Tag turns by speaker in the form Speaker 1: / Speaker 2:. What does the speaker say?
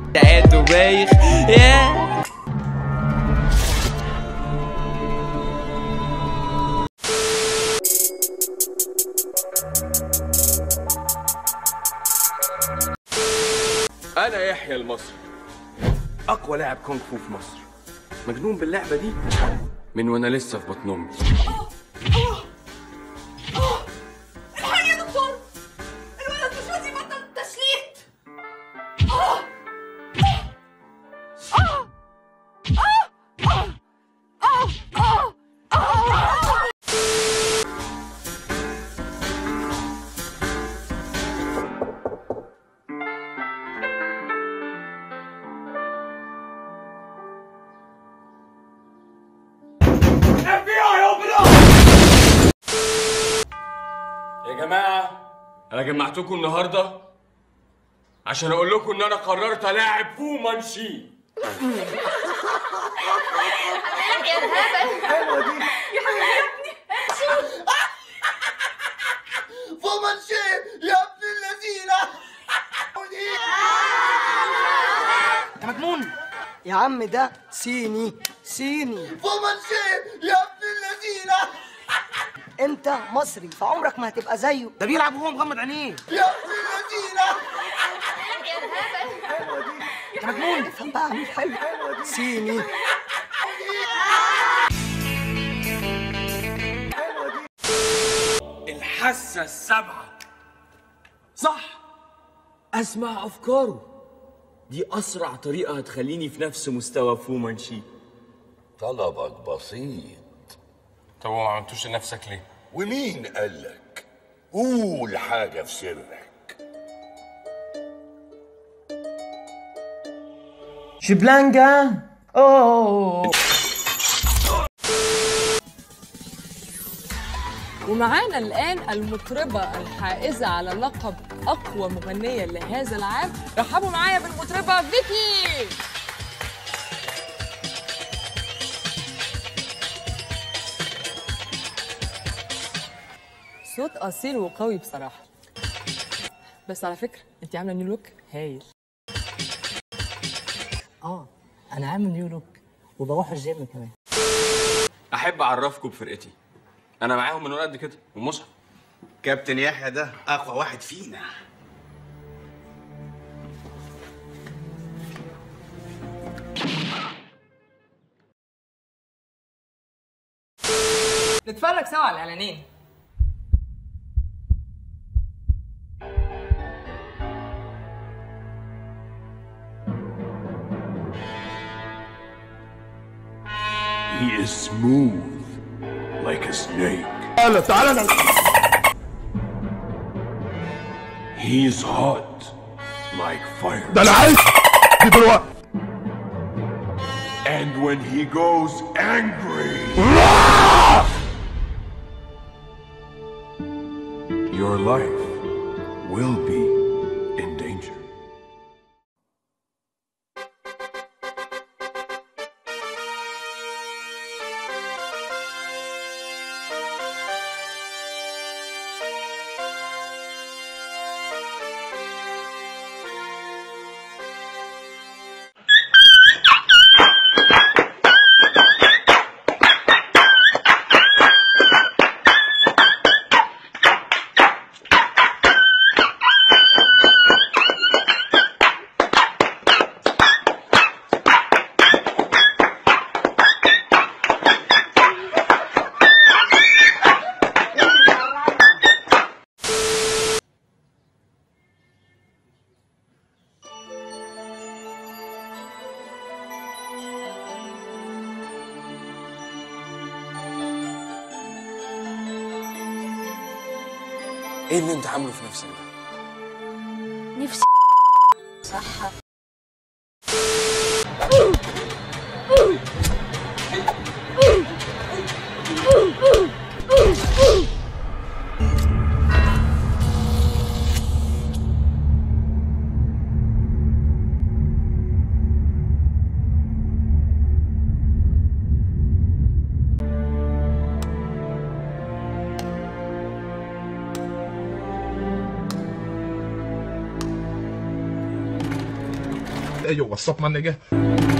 Speaker 1: لقيته بايخ ياه
Speaker 2: انا يحيى المصري اقوى لاعب كونغ فو في مصر مجنون باللعبه دي من وانا لسه في بطن امي
Speaker 3: الحقني يا دكتور الولد مش راضي يبطل التشليت
Speaker 2: يا جماعه انا جمعتكم النهارده عشان اقول لكم ان انا قررت الاعب فو مانشي
Speaker 4: فومانشي يا ابن اللذينه
Speaker 5: انت مجنون يا عم ده صيني صيني
Speaker 4: فومانشي يا ابن اللذينه
Speaker 5: انت مصري فعمرك ما هتبقى زيه
Speaker 6: ده بيلعب وهو مغمض عينيه
Speaker 4: يا ابن اللذينه
Speaker 5: انت مجنون افهم بقى مين حلو صيني
Speaker 2: الحاسه السابعه صح اسمع افكاره دي اسرع طريقه هتخليني في نفس مستوى فو مانشي
Speaker 4: طلبك بسيط
Speaker 2: طب ما عملتوش لنفسك ليه
Speaker 4: ومين قالك قول حاجه في سرك
Speaker 6: شبلانكا اوه
Speaker 7: ومعانا الآن المطربة الحائزة على لقب أقوى مغنية لهذا العام رحبوا معايا بالمطربة فيكي صوت أصيل وقوي بصراحة بس على فكرة أنت عاملة نيو لوك هايل
Speaker 6: اه انا عامل نيو لوك وبروح الجيم كمان
Speaker 2: احب اعرفكم بفرقتي انا معاهم من وانا قد كده ومصحف
Speaker 8: كابتن يحيى ده اقوى واحد فينا
Speaker 7: نتفرج سوا على الإعلانين
Speaker 4: He is smooth like a snake. He's hot like fire. And when he goes angry, your life will be in danger.
Speaker 2: ايه اللي انت عامله في نفسك ده
Speaker 3: نفسي صح
Speaker 9: Hey yo, what's up, my nigga?